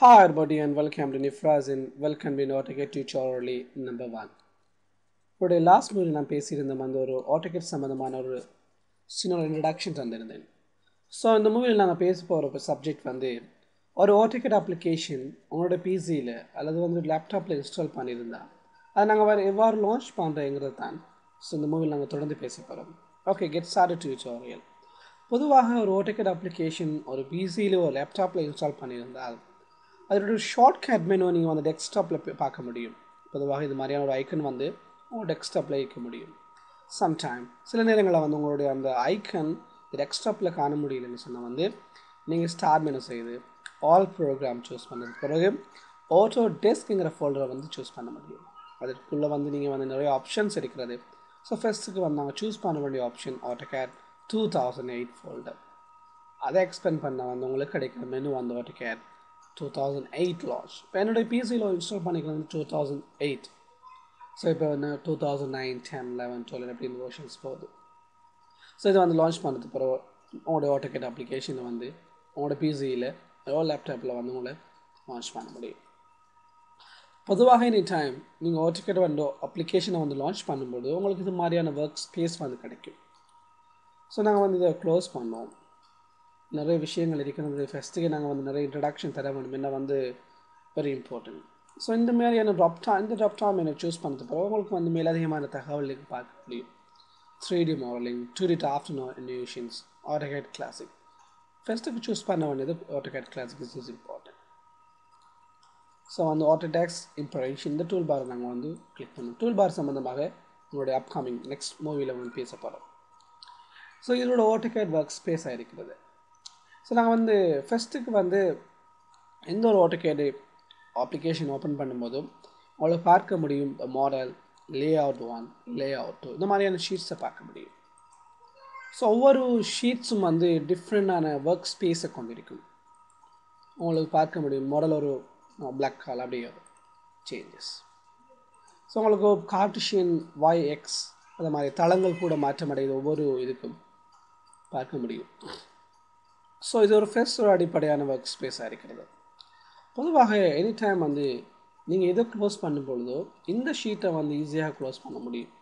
Hi everybody and welcome to Nifraz and welcome to AutoCAD tutorial number one. உடைய last movie நான் பேசியிருந்தேன் அந்த ஒரு ஆட்டோகேட் சம்மந்தமான ஒரு சின்ன ஒரு இன்ட்ரடக்ஷன் தந்திருந்தேன் ஸோ இந்த மூவியில் நாங்கள் பேச போகிற சப்ஜெக்ட் வந்து ஒரு ஆட்டோகேட் அப்ளிகேஷன் உங்களோட பிசியில் அல்லது வந்து லேப்டாப்பில் இன்ஸ்டால் பண்ணியிருந்தா அதை நாங்கள் வேறு எவ்வாறு லான்ச் பண்ணுறேங்கிறது தான் ஸோ இந்த மூவியில் நாங்கள் தொடர்ந்து பேச போகிறோம் ஓகே கெட் ஸ்டார்ட் டியூட்டோரியல் பொதுவாக ஒரு ஆட்டோகேட் அப்ளிகேஷன் ஒரு பிசியில் ஒரு லேப்டாப்பில் இன்ஸ்டால் பண்ணியிருந்தால் அதோட ஷார்ட்கட் மெனு நீங்கள் வந்து டெஸ்க்டாப்பில் பார்க்க முடியும் பொதுவாக இது மாதிரியான ஒரு ஐக்கன் வந்து உங்கள் டெஸ்க்டாப்பில் வைக்க முடியும் சம்டைம் சில நேரங்களில் வந்து உங்களுடைய அந்த ஐக்கன் டெஸ்க்டாப்பில் காண முடியலன்னு சொன்னால் வந்து நீங்கள் ஸ்டார் மெனு செய்து ஆல் ப்ரோக்ராம் சூஸ் பண்ணது பிறகு ஆட்டோ டெஸ்க்ங்கிற ஃபோல்டரை வந்து சூஸ் பண்ண முடியும் அதற்குள்ளே வந்து நீங்கள் வந்து நிறைய ஆப்ஷன்ஸ் இருக்கிறது ஸோ ஃபஸ்ட்டுக்கு வந்து நாங்கள் சூஸ் பண்ண வேண்டிய option AutoCAD two thousand eight folder அதை எக்ஸ்பெண்ட் பண்ண வந்து உங்களுக்கு கிடைக்கிற மெனு வந்து AutoCAD two thousand eight launch இப்போ என்னுடைய பிசியில் இன்ஸ்டால் பண்ணிக்கிறது டூ தௌசண்ட் எயிட் ஸோ இப்போ வந்து two thousand nine ten eleven twelve அப்படின்னு வேர்ஷன்ஸ் போகுது ஸோ இதை வந்து லான்ச் பண்ணது பிறகு உங்களுடைய ஆட்டோகேட் அப்ளிகேஷனை வந்து உங்களோட பிசியில் ஓ லேப்டாப்பில் வந்து உங்களை லான்ச் பண்ண முடியும் பொதுவாக எனி டைம் நீங்கள் ஆட்டோகேட் வந்து அப்ளிகேஷனை வந்து லான்ச் பண்ணும்போது உங்களுக்கு இது மாதிரியான ஒர்க் ஸ்பேஸ் வந்து கிடைக்கும் ஸோ நாங்கள் வந்து இதை க்ளோஸ் பண்ணோம் நிறைய விஷயங்கள் இருக்கிறது ஃபஸ்ட்டுக்கு நாங்கள் வந்து நிறைய இன்ட்ரடக்ஷன் தர வேண்டும் என்ன வந்து வெரி இம்பார்ட்டன்ட் ஸோ இந்த மாதிரியான ட்ராப்டா இந்த ட்ராப்டா எனக்கு சூஸ் பண்ணது பிறகு உங்களுக்கு வந்து மேலதிகமான தகவலுக்கு பார்க்க முடியும் three D modelling two D afternoon இன்யூஷன்ஸ் ஆட்டோகேட் கிளாசிக் ஃபஸ்ட்டுக்கு சூஸ் பண்ண வேண்டியது AutoCAD classic is is important so வந்து ஆட்டோடேக்ஸ் இம்ப்ரவேஷன் இந்த டூல் பார் நாங்கள் வந்து கிளிக் பண்ணோம் டூல் பார் சம்மந்தமாக உங்களுடைய அப்கமிங் நெக்ஸ்ட் மூவியில் வந்து பேச போகிறோம் ஸோ இதோட ஆட்டோகேட் ஒர்க் ஸ்பேஸ் ஆகிருக்கிறது ஸோ நாங்கள் வந்து ஃபஸ்ட்டுக்கு வந்து எந்த ஒரு ஆட்டோகேடு அப்ளிகேஷன் ஓப்பன் பண்ணும்போதும் உங்களுக்கு பார்க்க முடியும் model layout one layout two இந்த மாதிரியான ஷீட்ஸை பார்க்க முடியும் ஸோ ஒவ்வொரு ஷீட்ஸும் வந்து டிஃப்ரெண்டான ஒர்க் ஸ்பேஸை கொண்டிருக்கும் உங்களுக்கு பார்க்க முடியும் மாடல் ஒரு பிளாக் கால் அப்படியே சேஞ்சஸ் ஸோ உங்களுக்கு கார்டிஷியன் வாய் எக்ஸ் அது மாதிரி தளங்கள் கூட மாற்றமடையுது ஒவ்வொரு இதுக்கும் பார்க்க முடியும் ஸோ இது ஒரு ஃபெஸ்ட் ஒரு அடிப்படையான ஒர்க் ஸ்பேஸாக இருக்கிறது பொதுவாக எனி டைம் வந்து நீங்கள் எதை க்ளோஸ் பண்ணும் பொழுதோ இந்த ஷீட்டை வந்து ஈஸியாக க்ளோஸ் பண்ண முடியும்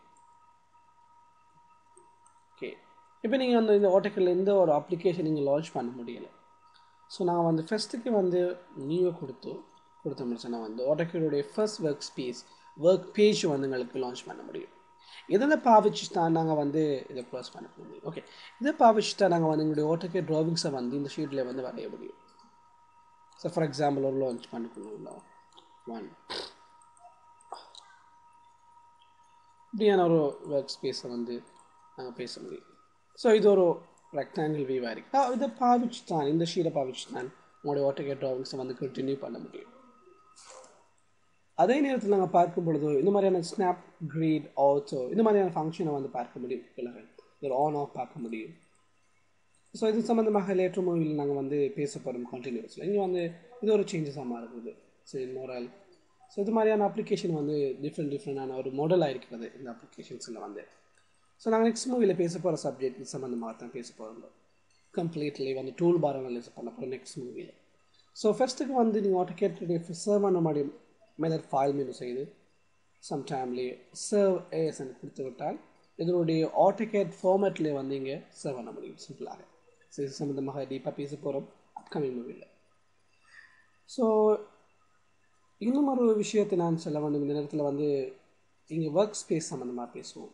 ஓகே இப்போ நீங்கள் வந்து இந்த ஓட்டக்கில் எந்த ஒரு அப்ளிகேஷன் நீங்கள் லான்ச் பண்ண முடியலை ஸோ நான் வந்து ஃபஸ்ட்டுக்கு வந்து நியூவை கொடுத்து கொடுத்த முடிச்சுன்னா வந்து ஓட்டக்கிலுடைய first work space work page வந்து எங்களுக்கு லான்ச் பண்ண முடியும் இதில் பாவிச்சு தான் நாங்கள் வந்து இதை க்ளோஸ் பண்ண முடியும் ஓகே இதை பாவிச்சு தான் நாங்கள் வந்து எங்களுடைய ஓட்டோகே ட்ராவிங்ஸை வந்து இந்த ஷீட்டில் வந்து வரைய முடியும் ஸோ ஃபார் எக்ஸாம்பிள் ஒரு லான்ச் பண்ணிக்கணும் ஒன் இப்படியான ஒரு ஒர்க் ஸ்பேஸை வந்து நாங்கள் பேச முடியும் ஸோ இது ஒரு ரெக்டாங்கிள் வீவாக இருக்குது இதை பாவிச்சு தான் இந்த ஷீட்டை பாவிச்சு தான் உங்களுடைய ஓட்டோகே ட்ராவிங்ஸை வந்து கண்டினியூ பண்ண முடியும் அதே நேரத்தில் நாங்கள் பார்க்கும் பொழுது இந்த மாதிரியான ஸ்னாப் கிரீட் ஆல்சோ இந்த மாதிரியான ஃபங்க்ஷனை வந்து பார்க்க முடியும் பிள்ளைகள் இதில் ஆன் ஆஃப் பார்க்க முடியும் ஸோ இது சம்மந்தமாக லேட்டர் மூவியில் நாங்கள் வந்து பேச போகிறோம் கண்டினியூஸில் இங்கே வந்து இது ஒரு சேஞ்சஸாக மாறுது ஸோ மோரல் ஸோ இது மாதிரியான அப்ளிகேஷன் வந்து டிஃப்ரெண்ட் டிஃப்ரெண்டான ஒரு மாடலாக இருக்கிறது இந்த அப்ளிகேஷன்ஸில் வந்து ஸோ நாங்கள் நெக்ஸ்ட் மூவியில் பேச போகிற சப்ஜெக்ட் சம்மந்தமாக தான் பேச போகிறோம் கம்ப்ளீட்லி வந்து டூல் பார் அனலைஸ் பண்ண போகிறோம் நெக்ஸ்ட் மூவியில் ஸோ ஃபஸ்ட்டுக்கு வந்து நீங்கள் ஆட்டோகேட்டுடைய சர்வ் பண்ண முடியும் மெதட் ஃபைல் மெனு செய்து சம்டைம்லேயே சர்வ் ஏஎஸ்என் கொடுத்து விட்டால் இதனுடைய ஆட்டோகேட் ஃபார்மேட்லேயே வந்து இங்கே சர்வ் பண்ண முடியும் சிம்பிளாக ஸோ இது சம்மந்தமாக டீப்பாக பேச போகிறோம் அப்கமிங் மூவியில் ஸோ இன்னும் ஒரு விஷயத்தை நான் சொல்ல வேண்டும் இந்த நேரத்தில் வந்து இங்கே ஒர்க் ஸ்பேஸ் சம்மந்தமாக பேசுவோம்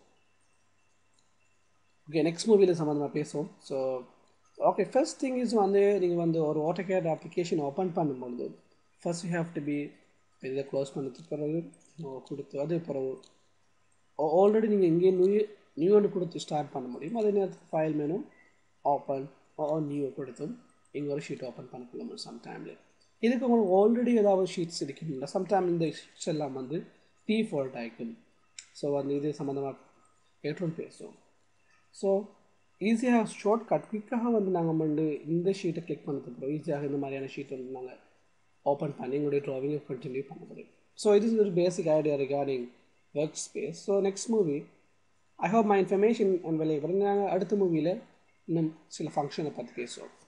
ஓகே நெக்ஸ்ட் மூவியில் சம்மந்தமாக பேசுவோம் so okay first thing is வந்து நீங்கள் வந்து ஒரு ஆட்டோகேட் அப்ளிகேஷன் ஓப்பன் பண்ணும்பொழுது first you have to be இதை க்ளோஸ் பண்ணதுக்கு பிறகு கொடுத்து அதே பிறகு ஆல்ரெடி நீங்கள் இங்கே நியூ நியூ ஒன்று கொடுத்து ஸ்டார்ட் பண்ண முடியும் அதே நேரத்துக்கு ஃபைல் மேனும் ஓப்பன் நியூ கொடுத்தும் இங்கே ஒரு ஷீட் ஓப்பன் பண்ண முடியும் சம்டைமில் இதுக்கு உங்களுக்கு ஆல்ரெடி ஏதாவது ஷீட்ஸ் இருக்குங்களா சம்டைம் இந்த ஷீட்ஸ் எல்லாம் வந்து டிஃபால்ட் ஆகிக்கும் ஸோ வந்து இது சம்மந்தமாக ஏற்றும் பேசுவோம் ஸோ ஈஸியாக ஷார்ட் கட் குயிக்காக வந்து நாங்கள் வந்து இந்த ஷீட்டை கிளிக் பண்ணதுக்கு ஈஸியாக இந்த மாதிரியான ஷீட் வந்து நாங்கள் ஓப்பன் பண்ணி உங்களுடைய ட்ராவிங்கை கண்டினியூ பண்ண முடியும் ஸோ இது இஸ் ஒரு basic idea regarding work space so next movie I hope my information and விளையாடு நாங்கள் அடுத்த மூவியில் இன்னும் சில ஃபங்க்ஷனை பற்றி பேசுவோம்